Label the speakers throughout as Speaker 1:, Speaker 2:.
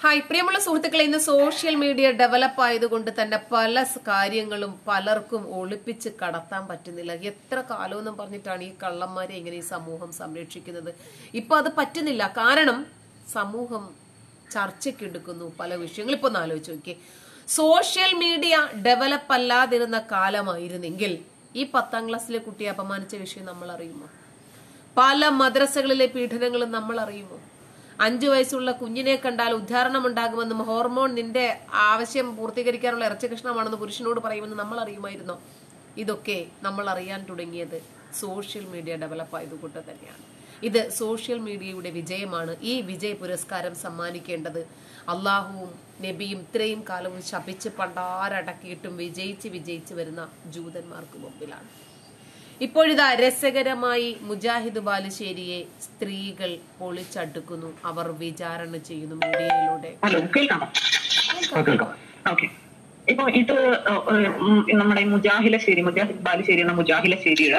Speaker 1: Hi പ്രിയമുള്ള സുഹൃത്തുക്കളെ ഇന്ന് സോഷ്യൽ മീഡിയ ഡെവലപ്പ് ആയതുകൊണ്ട് തന്നെ പല സ് കാര്യങ്ങളും പലർക്കും ഒളിപ്പിച്ച് കടത്താൻ പറ്റുന്നില്ല എത്ര കാലമെന്നും പറഞ്ഞിട്ടാണ് ഈ കള്ളന്മാരെ ഇങ്ങനെ ഈ സമൂഹം സംരക്ഷിക്കുന്നത് ഇപ്പൊ അത് പറ്റുന്നില്ല കാരണം സമൂഹം ചർച്ചയ്ക്കെടുക്കുന്നു പല വിഷയങ്ങൾ ഇപ്പൊ ഒന്ന് ആലോചിച്ച് നോക്കിയേ സോഷ്യൽ മീഡിയ ഡെവലപ്പ് അല്ലാതിരുന്ന കാലമായിരുന്നെങ്കിൽ ഈ പത്താം ക്ലാസ്സിലെ കുട്ടിയെ അപമാനിച്ച വിഷയം നമ്മൾ അറിയുമോ പല മദ്രസകളിലെ പീഡനങ്ങളും നമ്മൾ അറിയുമോ അഞ്ചു വയസ്സുള്ള കുഞ്ഞിനെ കണ്ടാൽ ഉദ്ധാരണം ഉണ്ടാകുമെന്നും ഹോർമോൺ നിന്റെ ആവശ്യം പൂർത്തീകരിക്കാനുള്ള ഇറച്ചി കഷ്ണമാണെന്ന് പുരുഷനോട് പറയുമെന്ന് നമ്മൾ അറിയുമായിരുന്നോ ഇതൊക്കെ നമ്മൾ അറിയാൻ തുടങ്ങിയത് സോഷ്യൽ മീഡിയ ഡെവലപ്പ് ആയതുകൊണ്ട് തന്നെയാണ് ഇത് സോഷ്യൽ മീഡിയയുടെ വിജയമാണ് ഈ വിജയ പുരസ്കാരം സമ്മാനിക്കേണ്ടത് അള്ളാഹുവും നബിയും ഇത്രയും കാലവും ശപിച്ച് പണ്ടാരടക്കിയിട്ടും വിജയിച്ച് വിജയിച്ച് വരുന്ന ജൂതന്മാർക്ക് മുമ്പിലാണ് ഇപ്പോഴിതാ രസകരമായി മുജാഹിദ് ബാലുശ്ശേരിയെ സ്ത്രീകൾ പൊളിച്ചടുക്കുന്നു അവർ വിചാരണ ചെയ്യുന്നു മീഡിയയിലൂടെ
Speaker 2: ഹലോ കേൾക്കാമോ കേൾക്കാം ഓക്കെ ഇപ്പൊ ഇത് ഏഹ്, ഏഹ്, ഉം, നമ്മുടെ ഈ മുജാഹിലശ്ശേരി മുജാഹിദ് ബാലുശ്ശേരി എന്ന മുജാഹിലശ്ശേരിയുടെ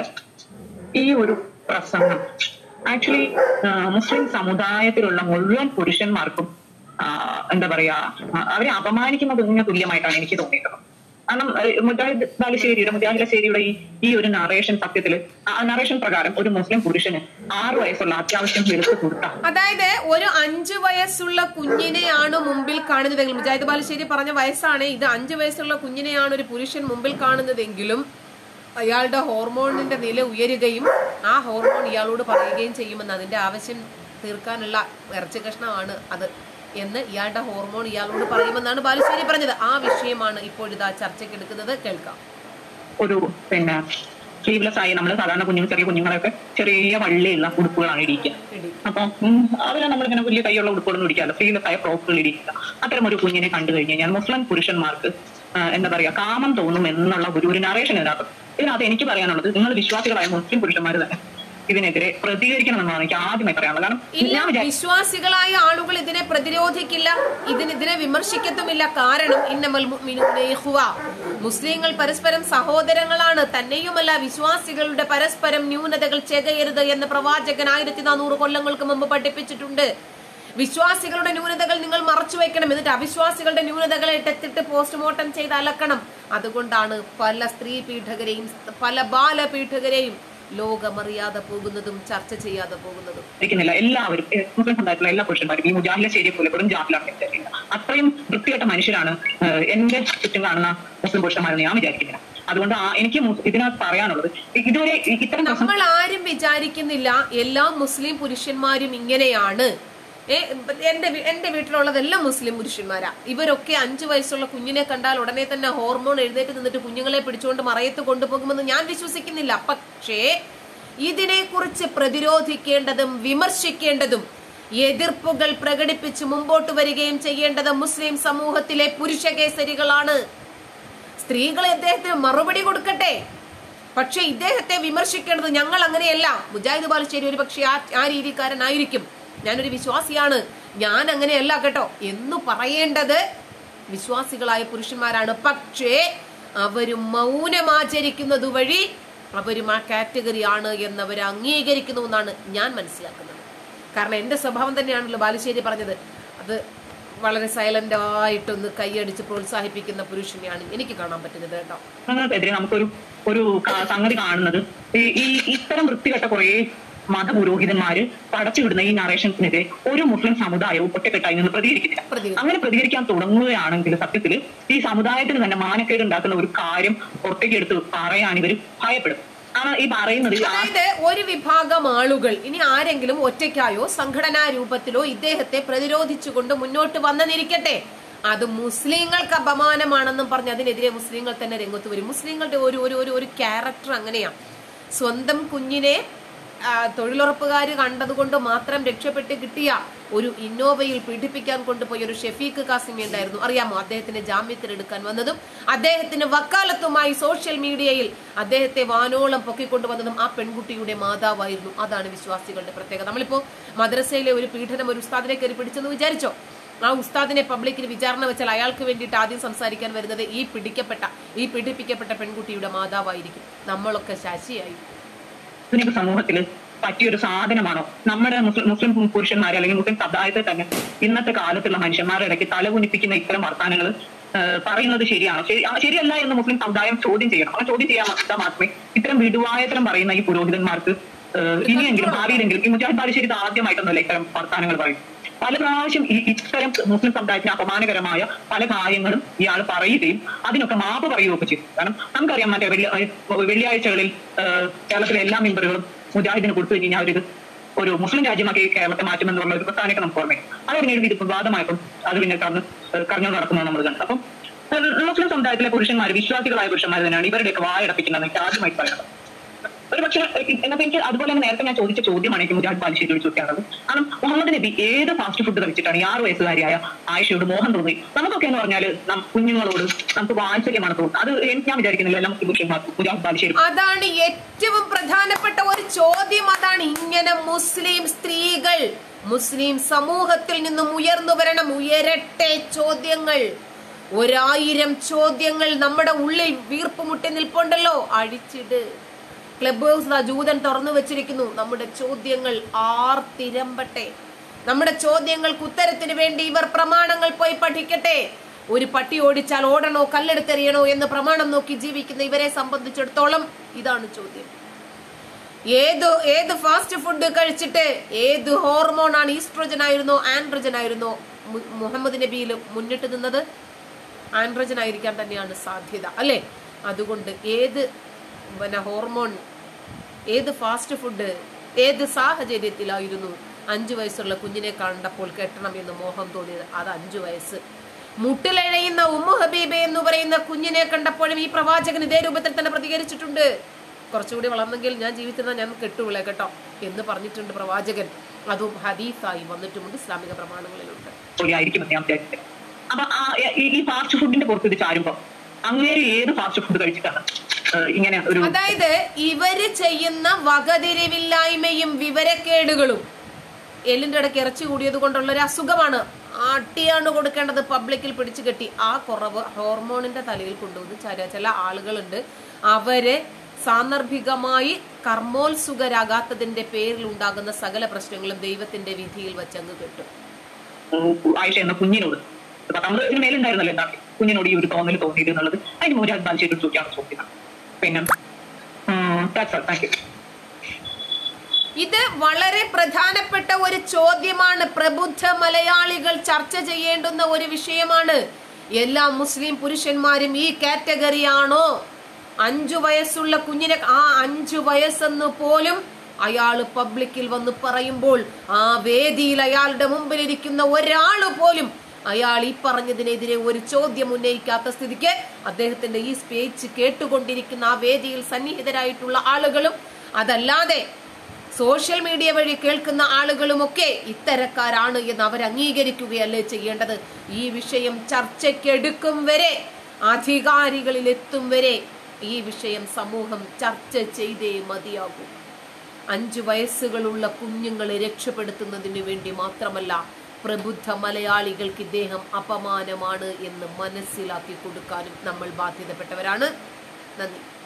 Speaker 2: ഈ ഒരു പ്രസംഗം ആക്ച്വലി മുസ്ലിം സമുദായത്തിലുള്ള മുഴുവൻ പുരുഷന്മാർക്കും ആ, എന്താ പറയാ ആ, അവരെ അപമാനിക്കുന്നതിന് തുല്യമായിട്ടാണ് എനിക്ക് തോന്നിയിട്ടുള്ളത് കാരണം ഏഹ്, മുജാഹിദ് ബാലുശ്ശേരിയുടെ മുജാഹിലശ്ശേരിയുടെ ഈ ഈ ഒരു നറേഷൻ സത്യത്തിൽ ആ നറേഷൻ പ്രകാരം ഒരു മുസ്ലിം പുരുഷന് ആറു വയസ്സുള്ള അത്യാവശ്യം വെളുത്ത് കൊടുത്ത
Speaker 1: അതായത് ഒരു അഞ്ചു വയസ്സുള്ള കുഞ്ഞിനെയാണ് മുമ്പിൽ കാണുന്നതെങ്കിൽ മുജാഹിദ് ബാലുശ്ശേരി പറഞ്ഞ വയസ്സാണ് ഇത് അഞ്ചു വയസ്സുള്ള കുഞ്ഞിനെയാണ് ഒരു പുരുഷൻ മുമ്പിൽ കാണുന്നതെങ്കിലും അയാളുടെ ഹോർമോണിന്റെ നില ഉയരുകയും ആ ഹോർമോൺ ഇയാളോട് പറയുകയും ചെയ്യുമെന്ന് അതിന്റെ ആവശ്യം തീർക്കാനുള്ള ഇറച്ചി കഷ്ണമാണ് അത് എന്ന് ഇയാളുടെ ഹോർമോൺ ഇയാളോട് പറയുമെന്നാണ് ബാലുശ്ശേരി പറഞ്ഞത് ആ വിഷയമാണ് ഇപ്പോഴിതാ ചർച്ചയ്ക്കെടുക്കുന്നത് കേൾക്കാം
Speaker 2: ഒരു പിന്നെ സ്ലീവ്ലെസ് ആയി നമ്മൾ സാധാരണ കുഞ്ഞുങ്ങൾ ചെറിയ കുഞ്ഞുങ്ങളൊക്കെ ചെറിയ വള്ളിയുള്ള ഉടുപ്പുകളാണ് ഇടിക്കുക
Speaker 1: ഇടി.
Speaker 2: അപ്പൊ ഉം, അവരെ നമ്മളിങ്ങനെ വലിയ കൈയുള്ള ഉടുപ്പുകളൊന്നും ഇടിക്കാതെ സ്ലീവ്ലെസ് ആയ ഫ്രോക്കുകൾ ഇടിക്കുക അത്തരം ഒരു കുഞ്ഞിനെ കണ്ടു കഴിഞ്ഞ് കഴിഞ്ഞാൽ മുസ്ലിം പുരുഷന്മാർക്ക് ആ, എന്താ പറയാ കാമം തോന്നും എന്നുള്ള ഒരു ഒരു നറേഷൻ ഇതിനകത്ത് ഇതിനകത്ത് എനിക്ക് പറയാനുള്ളത് നിങ്ങൾ വിശ്വാസികളായ മുസ്ലിം പുരുഷന്മാർ തന്നെ ഇതിനെതിരെ പ്രതികരിക്കണമെന്നാണ് എനിക്ക് ആദ്യമായി പറയാനുള്ളത് കാരണം
Speaker 1: ഇല്ല
Speaker 2: ഞാൻ വിചാരിച്ചു
Speaker 1: വിശ്വാസികളായ ആളുകൾ ഇതിനെ പ്രതിരോധിക്കില്ല ഇതിന് ഇതിനെ വിമർശിക്കത്തുമില്ല കാരണം ഇന്നമൽ മുഅ്മിനൂന ഇഖ്വ. മുസ്ലിങ്ങൾ പരസ്പരം സഹോദരങ്ങളാണ് തന്നെയുമല്ല വിശ്വാസികളുടെ പരസ്പരം ന്യൂനതകൾ ചെയ്യരുത് എന്ന് പ്രവാചകൻ ആയിരത്തി നാനൂറ് കൊല്ലങ്ങൾക്ക് മുമ്പ് പഠിപ്പിച്ചിട്ടുണ്ട് വിശ്വാസികളുടെ ന്യൂനതകൾ നിങ്ങൾ മറച്ചു വെക്കണം എന്നിട്ട് അവിശ്വാസികളുടെ ന്യൂനതകളെ എടുത്തിട്ട് പോസ്റ്റ്മോർട്ടം ചെയ്ത് അലക്കണം അതുകൊണ്ടാണ് പല സ്ത്രീ പീഠകരെയും പല ബാലപീഠകരെയും ലോകമറിയാതെ പോകുന്നതും ചർച്ച ചെയ്യാതെ പോകുന്നതും
Speaker 2: ഇരിക്കുന്നില്ല എല്ലാവരും ഏഹ്, മുസ്ലിം സമുദായത്തിലുള്ള എല്ലാ പുരുഷന്മാരും ഈ മുജാഹിലശ്ശേരിയെ പോലെ വെറും ജാഹിലാണ് ഞാൻ വിചാരിക്കുന്നത് അത്രയും വൃത്തികെട്ട മനുഷ്യരാണ് ഏഹ്, എന്റെ ചുറ്റും കാണുന്ന മുസ്ലിം പുരുഷന്മാരെന്ന് ഞാൻ വിചാരിക്കുന്നില്ല അതുകൊണ്ട് ആ- എനിക്ക് മു- ഇതിനകത്ത് പറയാനുള്ളത് ഇ- ഇതുവരെ ഇ- ഇത്തരം പ്രശ്നം
Speaker 1: നമ്മൾ ആരും വിചാരിക്കുന്നില്ല എല്ലാ മുസ്ലിം പുരുഷന്മാരും ഇങ്ങനെയാണ് ഏ, എന്റെ വീ- എന്റെ വീട്ടിലുള്ളതെല്ലാം മുസ്ലിം പുരുഷന്മാരാ ഇവരൊക്കെ അഞ്ചു വയസ്സുള്ള കുഞ്ഞിനെ കണ്ടാൽ ഉടനെ തന്നെ ഹോർമോൺ എഴുന്നേറ്റ് നിന്നിട്ട് കുഞ്ഞുങ്ങളെ പിടിച്ചുകൊണ്ട് മറയത്ത് കൊണ്ടുപോകുമെന്ന് ഞാൻ വിശ്വസിക്കുന്നില്ല പക്ഷേ ഇതിനെക്കുറിച്ച് പ്രതിരോധിക്കേണ്ടതും വിമർശിക്കേണ്ടതും എതിർപ്പുകൾ പ്രകടിപ്പിച്ച് മുമ്പോട്ട് വരികയും ചെയ്യേണ്ടത് മുസ്ലിം സമൂഹത്തിലെ പുരുഷകേസരികളാണ് സ്ത്രീകൾ അദ്ദേഹത്തിന് മറുപടി കൊടുക്കട്ടെ പക്ഷെ ഇദ്ദേഹത്തെ വിമർശിക്കേണ്ടത് ഞങ്ങൾ അങ്ങനെയല്ല മുജാഹിദ് ബാലുശ്ശേരി ഒരു പക്ഷേ ആ ആ രീതിക്കാരനായിരിക്കും ഞാനൊരു വിശ്വാസിയാണ് ഞാൻ അങ്ങനെയല്ല കേട്ടോ എന്ന് പറയേണ്ടത് വിശ്വാസികളായ പുരുഷന്മാരാണ് പക്ഷേ അവര് മൗനമാചരിക്കുന്നത് വഴി അവരും ആ കാറ്റഗറി ആണ് എന്നവർ അംഗീകരിക്കുന്നു എന്നാണ് ഞാൻ മനസ്സിലാക്കുന്നത് കാരണം എന്റെ സ്വഭാവം തന്നെയാണല്ലോ ബാലുശ്ശേരി പറഞ്ഞത് അത് വളരെ സൈലന്റ് ആയിട്ടൊന്ന് കൈയടിച്ച് പ്രോത്സാഹിപ്പിക്കുന്ന പുരുഷനെയാണ് എനിക്ക് കാണാൻ പറ്റുന്നത് കേട്ടോ
Speaker 2: എതിരെ നമുക്കൊരു ഒരു ക- സംഗതി കാണുന്നത് ഈ ഈ ഇത്തരം വൃത്തികെട്ട കുറെ മതപുരോഹിതന്മാര് പടച്ചുവിടുന്ന ഈ നറേഷൻസിനെതിരെ ഒരു മുസ്ലിം സമുദായവും ഒറ്റക്കെട്ടായി നിന്ന് പ്രതികരിക്കുന്നില്ല
Speaker 1: പ്രതികരിക്കും.
Speaker 2: അങ്ങനെ പ്രതികരിക്കാൻ തുടങ്ങുകയാണെങ്കിൽ സത്യത്തിൽ ഈ സമുദായത്തിന് തന്നെ മാനക്കേട് ഉണ്ടാക്കുന്ന ഒരു കാര്യം പുറത്തേക്ക് എടുത്ത് പറയാൻ ഇവർ ഭയപ്പെടും കാരണം ഈ പറയുന്നത് ഈ ആ-
Speaker 1: അതായത് ഒരു വിഭാഗം ആളുകൾ ഇനി ആരെങ്കിലും ഒറ്റയ്ക്കായോ സംഘടനാ രൂപത്തിലോ ഇദ്ദേഹത്തെ പ്രതിരോധിച്ചുകൊണ്ട് മുന്നോട്ട് വന്നെന്നിരിക്കട്ടെ അത് മുസ്ലിങ്ങൾക്ക് അപമാനമാണെന്നും പറഞ്ഞ് അതിനെതിരെ മുസ്ലിങ്ങൾ തന്നെ രംഗത്ത് വരും മുസ്ലിങ്ങളുടെ ഒരു ഒരു ഒരു ഒരു ക്യാരക്ടർ അങ്ങനെയാണ് സ്വന്തം കുഞ്ഞിനെ ആ, തൊഴിലുറപ്പുകാർ കണ്ടതുകൊണ്ട് മാത്രം രക്ഷപ്പെട്ട് കിട്ടിയ ഒരു ഇന്നോവയിൽ പീഡിപ്പിക്കാൻ കൊണ്ടുപോയ ഒരു ഷെഫീഖ് കാസിമി ഉണ്ടായിരുന്നു അറിയാമോ അദ്ദേഹത്തിന് ജാമ്യത്തിലെടുക്കാൻ വന്നതും അദ്ദേഹത്തിന് വക്കാലത്തുമായി സോഷ്യൽ മീഡിയയിൽ അദ്ദേഹത്തെ വാനോളം പൊക്കിക്കൊണ്ടുവന്നതും ആ പെൺകുട്ടിയുടെ മാതാവായിരുന്നു അതാണ് വിശ്വാസികളുടെ പ്രത്യേകത നമ്മളിപ്പോ മദ്രസയിലെ ഒരു പീഡനം ഒരു ഉസ്താദിനെ കയറി പിടിച്ചെന്ന് വിചാരിച്ചോ ആ ഉസ്താദിനെ പബ്ലിക്കിന് വിചാരണ വെച്ചാൽ അയാൾക്ക് വേണ്ടിയിട്ട് ആദ്യം സംസാരിക്കാൻ വരുന്നത് ഈ പിടിക്കപ്പെട്ട ഈ പീഡിപ്പിക്കപ്പെട്ട പെൺകുട്ടിയുടെ മാതാവായിരിക്കും നമ്മളൊക്കെ ശശിയായി
Speaker 2: ആധുനിക സമൂഹത്തിൽ പറ്റിയൊരു സാധനമാണോ നമ്മുടെ മുസ്ലിം മുസ്ലിം പുരുഷന്മാരെ അല്ലെങ്കിൽ മുസ്ലിം സമുദായത്തെ തന്നെ ഇന്നത്തെ കാലത്തുള്ള മനുഷ്യന്മാരുടെ ഇടയ്ക്ക് തലകുനിപ്പിക്കുന്ന ഇത്തരം വർത്താനങ്ങൾ പറയുന്നത് ശരിയാണോ ശരി ആ, ശരിയല്ല എന്ന് മുസ്ലിം സമുദായം ചോദ്യം ചെയ്യണം അങ്ങനെ ചോദ്യം ചെയ്യാൻ മാത്രം മാത്രമേ ഇത്തരം വിടുവായത്തരം പറയുന്ന ഈ പുരോഹിതന്മാർക്ക് ഏഹ്, ഇനിയെങ്കിലും ഭാവിയിലെങ്കിലും ഈ മുജാഹിദ് ബാലുശ്ശേരി ഇത് ആദ്യമായിട്ടൊന്നുമല്ല ഇത്തരം വർത്താനങ്ങൾ പറയും പല പ്രാവശ്യം ഈ ഇത്തരം മുസ്ലിം സമുദായത്തിന് അപമാനകരമായ പല കാര്യങ്ങളും ഇയാൾ പറയുകയും അതിനൊക്കെ മാപ്പ് പറയുകയൊക്കെ ചെയ്തു കാരണം നമുക്കറിയാം മറ്റേ വെള്ളി- ഏഹ് വെള്ളിയാഴ്ചകളിൽ ഏഹ് കേരളത്തിലെ എല്ലാ മെമ്പറുകളും മുജാഹിദിന് കൊടുത്തു കഴിഞ്ഞാൽ അവരിത് ഒരു മുസ്ലിം രാജ്യമാക്കി കേരളത്തെ മാറ്റുമെന്നുള്ള ഒരു പ്രസ്ഥാനമൊക്കെ നമുക്ക് ഓർമ്മയും അത് പിന്നീട് ഇത് വിവാദമായപ്പം അത് പിന്നെ കറന്ന് കറഞ്ഞു നടക്കുന്നത് നമ്മൾ കണ്ടു അപ്പം ഏഹ് മുസ്ലിം സമുദായത്തിലെ പുരുഷന്മാർ വിശ്വാസികളായ പുരുഷന്മാർ തന്നെയാണ് ഇവരുടെയൊക്കെ വായടപ്പിക്കുന്നത് എനിക്ക് ആദ്യമായി പറയുന്നത് ഒരു പക്ഷേ എന്നപ്പോ എനിക്ക് അതുപോലെ തന്നെ നേരത്തെ ഞാൻ ചോദിച്ച ചോദ്യമാണ് എനിക്ക് മുജാഹിദ് ബാലുശ്ശേരി ചോദിക്കാറുള്ളത് കാരണം മുഹമ്മദ് നബി ഏത് ഫാസ്റ്റ് ഫുഡ് കഴിച്ചിട്ടാണ് ഈ ആറ് വയസ്സുകാരിയായ ആയിഷയോട് മോഹം തോന്നി നമുക്കൊക്കെ എന്ന് പറഞ്ഞാൽ കുഞ്ഞുങ്ങളോട് നമുക്ക് വാത്സല്യമാണ് തോന്നുന്നത് അത് എനിക്ക് ഞാൻ വിചാരിക്കുന്നില്ല എല്ലാ മുസ്ലിം പുരുഷന്മാർക്കും മുജാഹിദ് ബാലുശ്ശേരി
Speaker 1: അതാണ് ഏറ്റവും പ്രധാനപ്പെട്ട ഒരു ചോദ്യം അതാണ് ഇങ്ങനെ മുസ്ലിം സ്ത്രീകൾ മുസ്ലിം സമൂഹത്തിൽ നിന്നും ഉയർന്നു വരണം ഉയരട്ടെ ചോദ്യങ്ങൾ ഒരായിരം ചോദ്യങ്ങൾ നമ്മുടെ ഉള്ളിൽ വീർപ്പ് മുട്ടി നിൽപ്പുണ്ടല്ലോ അഴിച്ചിട് ക്ലബ് ഹൗസ് ദാ ജൂതൻ തുറന്നു വെച്ചിരിക്കുന്നു നമ്മുടെ ചോദ്യങ്ങൾ ആർത്തിരമ്പട്ടെ നമ്മുടെ ചോദ്യങ്ങൾക്ക് ഉത്തരത്തിന് വേണ്ടി ഇവർ പ്രമാണങ്ങൾ പോയി പഠിക്കട്ടെ ഒരു പട്ടി ഓടിച്ചാൽ ഓടണോ കല്ലെടുത്തെറിയണോ എന്ന് പ്രമാണം നോക്കി ജീവിക്കുന്ന ഇവരെ സംബന്ധിച്ചിടത്തോളം ഇതാണ് ചോദ്യം ഏത് ഏത് ഫാസ്റ്റ് ഫുഡ് കഴിച്ചിട്ട് ഏത് ഹോർമോൺ ആണ് ഈസ്ട്രോജൻ ആയിരുന്നോ ആൻഡ്രജൻ ആയിരുന്നോ മു- മുഹമ്മദ് നബിയിൽ മുന്നിട്ട് നിന്നത് ആൻഡ്രജൻ ആയിരിക്കാൻ തന്നെയാണ് സാധ്യത അല്ലേ അതുകൊണ്ട് ഏത് പിന്നെ ഹോർമോൺ ഏത് ഫാസ്റ്റ് ഫുഡ് ഏത് സാഹചര്യത്തിലായിരുന്നു അഞ്ചു വയസ്സുള്ള കുഞ്ഞിനെ കണ്ടപ്പോൾ കെട്ടണം എന്ന് മോഹം തോന്നിയത് അത് അഞ്ചു വയസ്സ് മുട്ടിലഴയുന്ന ഉമ്മു ഹബീബെ എന്ന് പറയുന്ന കുഞ്ഞിനെ കണ്ടപ്പോഴും ഈ പ്രവാചകൻ ഇതേ രൂപത്തിൽ തന്നെ പ്രതികരിച്ചിട്ടുണ്ട് കുറച്ചുകൂടി വളർന്നെങ്കിൽ ഞാൻ ജീവിച്ചിരുന്ന ഞാൻ കെട്ടുവിളെ കേട്ടോ എന്ന് പറഞ്ഞിട്ടുണ്ട് പ്രവാചകൻ അതും ഹദീസായി വന്നിട്ടുമുണ്ട് ഇസ്ലാമിക പ്രമാണങ്ങളിലുണ്ട്
Speaker 2: ആയിരിക്കുമെന്ന് ഞാൻ വിചാരിച്ചത് അപ്പൊ ആ ഈ- ഈ ഫാസ്റ്റ് ഫുഡിന്റെ പുറത്ത് ഇത് ചാരുമ്പോ അങ്ങേര് ഏത് ഫാസ്റ്റ് ഫുഡ് കഴിച്ചിട്ടാണ് ഏഹ് ഇങ്ങനെ ഒരു
Speaker 1: അതായത് ഇവര് ചെയ്യുന്ന വകതിരിവില്ലായ്മയും വിവരക്കേടുകളും എല്ലിന്റെ ഇടയ്ക്ക് ഇറച്ചി കൂടിയത് കൊണ്ടുള്ള ഒരു അസുഖമാണ് അട്ടിയാണ് കൊടുക്കേണ്ടത് പബ്ലിക്കിൽ പിടിച്ചു കെട്ടി ആ കുറവ് ഹോർമോണിന്റെ തലയിൽ കൊണ്ടുവന്ന് ചില ചില ആളുകളുണ്ട് അവരെ സാന്ദർഭികമായി കർമ്മോത്സുകരാകാത്തതിന്റെ പേരിൽ ഉണ്ടാകുന്ന സകല പ്രശ്നങ്ങളും ദൈവത്തിന്റെ വിധിയിൽ വച്ചങ്ങ് കെട്ടും
Speaker 2: ഉം, ആയിഷ എന്ന കുഞ്ഞിനോട് പത്താമത് ഇതിന് മേലുണ്ടായിരുന്നല്ലോ എന്താണ് കുഞ്ഞിനോട് ഈ ഒരു തോന്നൽ തോന്നിയത് എന്നുള്ളത് അതിന് മുരാജ് ബാൽശ്ശേരി ചോദിക്കാൻ ചോദിക്കുന്നത് പിന്നെ താങ്ക് യു
Speaker 1: ഇത് വളരെ പ്രധാനപ്പെട്ട ഒരു ചോദ്യമാണ് പ്രബുദ്ധ മലയാളികൾ ചർച്ച ചെയ്യേണ്ടുന്ന ഒരു വിഷയമാണ് എല്ലാ മുസ്ലിം പുരുഷന്മാരും ഈ കാറ്റഗറിയാണോ അഞ്ചു വയസ്സുള്ള കുഞ്ഞിനെ ആ അഞ്ചു വയസ്സെന്ന് പോലും അയാൾ പബ്ലിക്കിൽ വന്ന് പറയുമ്പോൾ ആ വേദിയിൽ അയാളുടെ മുമ്പിലിരിക്കുന്ന ഒരാൾ പോലും അയാൾ ഈ പറഞ്ഞതിനെതിരെ ഒരു ചോദ്യം ഉന്നയിക്കാത്ത സ്ഥിതിക്ക് അദ്ദേഹത്തിന്റെ ഈ സ്പീച്ച് കേട്ടുകൊണ്ടിരിക്കുന്ന ആ വേദിയിൽ സന്നിഹിതരായിട്ടുള്ള ആളുകളും അതല്ലാതെ സോഷ്യൽ മീഡിയ വഴി കേൾക്കുന്ന ആളുകളുമൊക്കെ ഇത്തരക്കാരാണ് എന്ന് അവർ അംഗീകരിക്കുകയല്ലേ ചെയ്യേണ്ടത് ഈ വിഷയം ചർച്ചയ്ക്കെടുക്കും വരെ അധികാരികളിൽ എത്തും വരെ ഈ വിഷയം സമൂഹം ചർച്ച ചെയ്തേ മതിയാകൂ അഞ്ചു വയസ്സുകളുള്ള കുഞ്ഞുങ്ങളെ രക്ഷപ്പെടുത്തുന്നതിന് വേണ്ടി മാത്രമല്ല പ്രബുദ്ധ മലയാളികൾക്ക് ഇദ്ദേഹം അപമാനമാണ് എന്ന് മനസ്സിലാക്കി കൊടുക്കാനും നമ്മൾ ബാധ്യതപ്പെട്ടവരാണ് നന്ദി